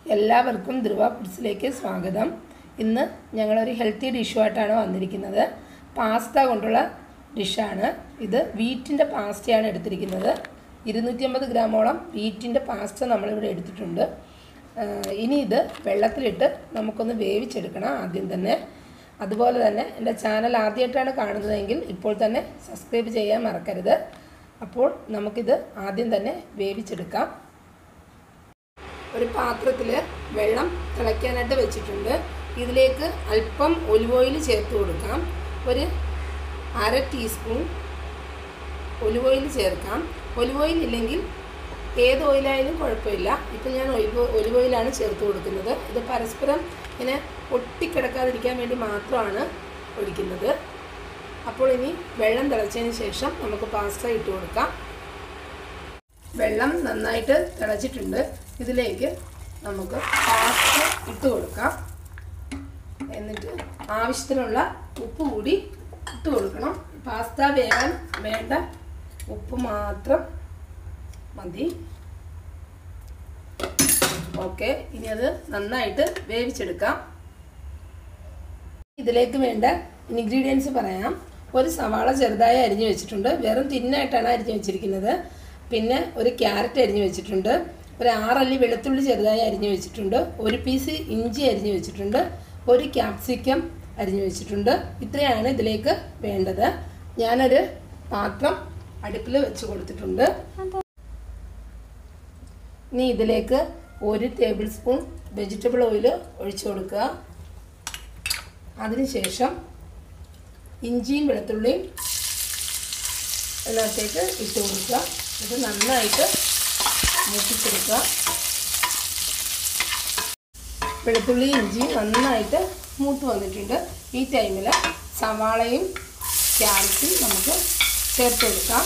എല്ലാവർക്കും ധ്രുവ ഫുഡ്സിലേക്ക് സ്വാഗതം ഇന്ന് ഞങ്ങളൊരു ഹെൽത്തി ഡിഷുമായിട്ടാണ് വന്നിരിക്കുന്നത് പാസ്ത കൊണ്ടുള്ള ഡിഷാണ് ഇത് വീറ്റിൻ്റെ പാസ്തയാണ് എടുത്തിരിക്കുന്നത് ഇരുന്നൂറ്റി അമ്പത് ഗ്രാമോളം വീറ്റിൻ്റെ പാസ്ത നമ്മളിവിടെ എടുത്തിട്ടുണ്ട് ആ, ഇനി ഇത് വെള്ളത്തിലിട്ട് നമുക്കൊന്ന് വേവിച്ചെടുക്കണം ആദ്യം തന്നെ അതുപോലെ തന്നെ എൻ്റെ ചാനൽ ആദ്യമായിട്ടാണ് കാണുന്നതെങ്കിൽ ഇപ്പോൾ തന്നെ സബ്സ്ക്രൈബ് ചെയ്യാൻ മറക്കരുത് അപ്പോൾ നമുക്കിത് ആദ്യം തന്നെ വേവിച്ചെടുക്കാം ഒരു പാത്രത്തിൽ വെള്ളം തിളയ്ക്കാനായിട്ട് വെച്ചിട്ടുണ്ട് ഇതിലേക്ക് അല്പം ഒലിവ് ഓയിൽ ചേർത്ത് കൊടുക്കാം ഒരു അര ടീസ്പൂൺ ഒലിവ് ഓയിൽ ചേർക്കാം ഒലിവ് ഓയിൽ ഇല്ലെങ്കിൽ ഏത് ഓയിലായാലും കുഴപ്പമില്ല ഇപ്പം ഞാൻ ഒലിവ് ഒലിവ് ഓയിലാണ് ചേർത്ത് കൊടുക്കുന്നത് ഇത് പരസ്പരം ഇങ്ങനെ ഒട്ടിക്കിടക്കാതിരിക്കാൻ വേണ്ടി മാത്രമാണ് ഒഴിക്കുന്നത് അപ്പോൾ ഇനി വെള്ളം തിളച്ചതിന് ശേഷം നമുക്ക് പാസ്ത ഇട്ട് കൊടുക്കാം വെള്ളം നന്നായിട്ട് തിളച്ചിട്ടുണ്ട് ഇതിലേക്ക് നമുക്ക് പാസ്ത ഇട്ട് കൊടുക്കാം എന്നിട്ട് ആവശ്യത്തിനുള്ള ഉപ്പ് കൂടി ഇട്ട് കൊടുക്കണം പാസ്ത വേകാൻ വേണ്ട ഉപ്പ് മാത്രം മതി ഓക്കെ ഇനി അത് നന്നായിട്ട് വേവിച്ചെടുക്കാം ഇതിലേക്ക് വേണ്ട ഇൻഗ്രീഡിയൻസ് പറയാം ഒരു സവാള ചെറുതായി അരിഞ്ഞു വെച്ചിട്ടുണ്ട് വെറും തിന്നായിട്ടാണ് അരിഞ്ഞു വെച്ചിരിക്കുന്നത് പിന്നെ ഒരു ക്യാരറ്റ് അരിഞ്ഞു വെച്ചിട്ടുണ്ട് ഒരു ആറല്ലി വെളുത്തുള്ളി ചെറുതായി അരിഞ്ഞു വെച്ചിട്ടുണ്ട് ഒരു പീസ് ഇഞ്ചി അരിഞ്ഞു വെച്ചിട്ടുണ്ട് ഒരു ക്യാപ്സിക്കം അരിഞ്ഞു വെച്ചിട്ടുണ്ട് ഇത്രയാണ് ഇതിലേക്ക് വേണ്ടത് ഞാനൊരു പാത്രം അടുപ്പിൽ വെച്ച് കൊടുത്തിട്ടുണ്ട് ഇനി ഇതിലേക്ക് ഒരു ടേബിൾ സ്പൂൺ വെജിറ്റബിൾ ഓയിൽ ഒഴിച്ചു കൊടുക്കുക അതിനുശേഷം ഇഞ്ചിയും വെളുത്തുള്ളിയും ഇതിനകത്തേക്ക് ഇട്ട് കൊടുക്കുക ഇത് നന്നായിട്ട് മൂപ്പിച്ചെടുക്കുക വെളുത്തുള്ളി ഇഞ്ചിയും നന്നായിട്ട് മൂത്ത് വന്നിട്ടുണ്ട് ഈ ടൈമിൽ സവാളയും ക്യാരറ്റും നമുക്ക് ചേർത്ത് കൊടുക്കാം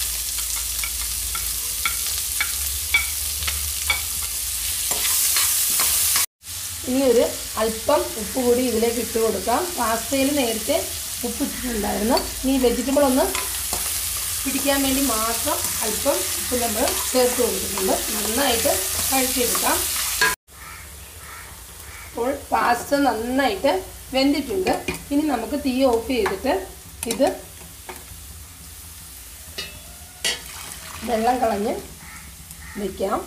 ഇനി ഒരു അല്പം ഉപ്പ് കൂടി ഇതിലേക്ക് ഇട്ട് കൊടുക്കാം പാസ്തയിൽ നേരത്തെ ഉപ്പ് ഇട്ടിട്ടുണ്ടായിരുന്നു ഇനി വെജിറ്റബിൾ ഒന്ന് പിടിക്കാൻ വേണ്ടി മാത്രം അല്പം ഉപ്പ് നമ്മൾ ചേർത്ത് കൊടുത്തിട്ടുണ്ട് നന്നായിട്ട് കഴിച്ചെടുക്കാം അപ്പോൾ പാസ്ത നന്നായിട്ട് വെന്തിട്ടുണ്ട് ഇനി നമുക്ക് തീ ഓഫ് ചെയ്തിട്ട് ഇത് വെള്ളം കളഞ്ഞ് വയ്ക്കാം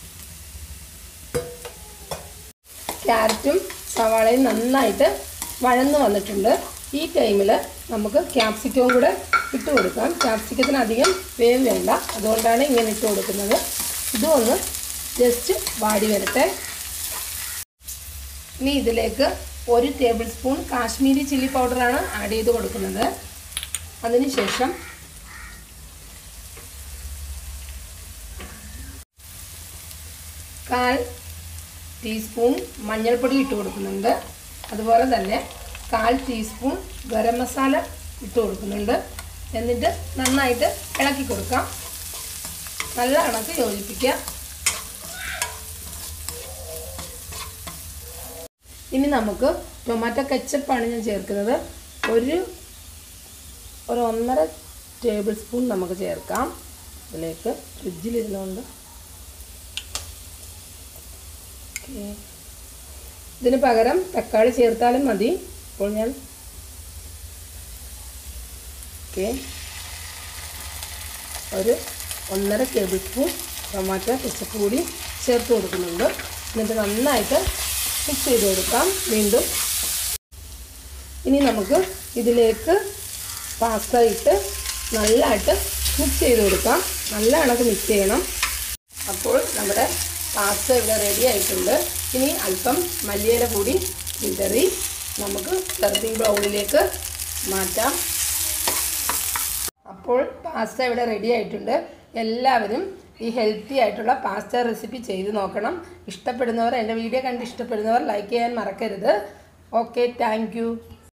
ക്യാരറ്റും സവാളയും നന്നായിട്ട് വഴന്ന് വന്നിട്ടുണ്ട് ഈ ടൈമിൽ നമുക്ക് ക്യാപ്സിക്കവും കൂടെ ഇട്ട് കൊടുക്കാം ക്യാപ്സിക്കത്തിന് അധികം വേവ് വേണ്ട അതുകൊണ്ടാണ് ഇങ്ങനെ ഇട്ട് കൊടുക്കുന്നത് ഇതും ഒന്ന് ജസ്റ്റ് വാടി വരട്ടെ ഇനി ഇതിലേക്ക് ഒരു ടേബിൾ സ്പൂൺ കാശ്മീരി ചില്ലി പൗഡറാണ് ആഡ് ചെയ്ത് കൊടുക്കുന്നത് അതിനുശേഷം കാൽ ടീസ്പൂൺ മഞ്ഞൾപ്പൊടി ഇട്ട് കൊടുക്കുന്നുണ്ട് അതുപോലെ തന്നെ കാൽ ടീസ്പൂൺ ഗരം മസാല ഇട്ട് കൊടുക്കുന്നുണ്ട് എന്നിട്ട് നന്നായിട്ട് ഇളക്കി കൊടുക്കാം നല്ല ഇണക്ക് യോജിപ്പിക്കുക ഇനി നമുക്ക് ടൊമാറ്റോ കെച്ചപ്പാണ് ഞാൻ ചേർക്കുന്നത് ഒരു ഒരു ഒന്നര ടേബിൾ സ്പൂൺ നമുക്ക് ചേർക്കാം ഇതിലേക്ക് ഫ്രിഡ്ജിലിരുന്നുകൊണ്ട് ഓക്കെ ഇതിന് പകരം തക്കാളി ചേർത്താലും മതി ഇപ്പോൾ ഞാൻ ഓക്കെ ഒരു ഒന്നര ടേബിൾ സ്പൂൺ ടൊമാറ്റോ കെച്ചപ്പ് കൂടി ചേർത്ത് കൊടുക്കുന്നുണ്ട് എന്നിട്ട് നന്നായിട്ട് മിക്സ് ചെയ്ത് കൊടുക്കാം വീണ്ടും ഇനി നമുക്ക് ഇതിലേക്ക് പാസ്ത ഇട്ട് നല്ലതായിട്ട് മിക്സ് ചെയ്ത് കൊടുക്കാം നല്ല കണക്ക് മിക്സ് ചെയ്യണം അപ്പോൾ നമ്മുടെ പാസ്ത ഇവിടെ റെഡി ആയിട്ടുണ്ട് ഇനി അല്പം മല്ലിയില കൂടി വിതറി നമുക്ക് സെർവിങ് ബൗളിലേക്ക് മാറ്റാം അപ്പോൾ പാസ്ത ഇവിടെ റെഡി ആയിട്ടുണ്ട് എല്ലാവരും ഈ ഹെൽത്തി ആയിട്ടുള്ള പാസ്ത റെസിപ്പി ചെയ്ത് നോക്കണം ഇഷ്ടപ്പെടുന്നവർ എൻ്റെ വീഡിയോ കണ്ട് ഇഷ്ടപ്പെടുന്നവർ ലൈക്ക് ചെയ്യാൻ മറക്കരുത് ഓക്കെ താങ്ക്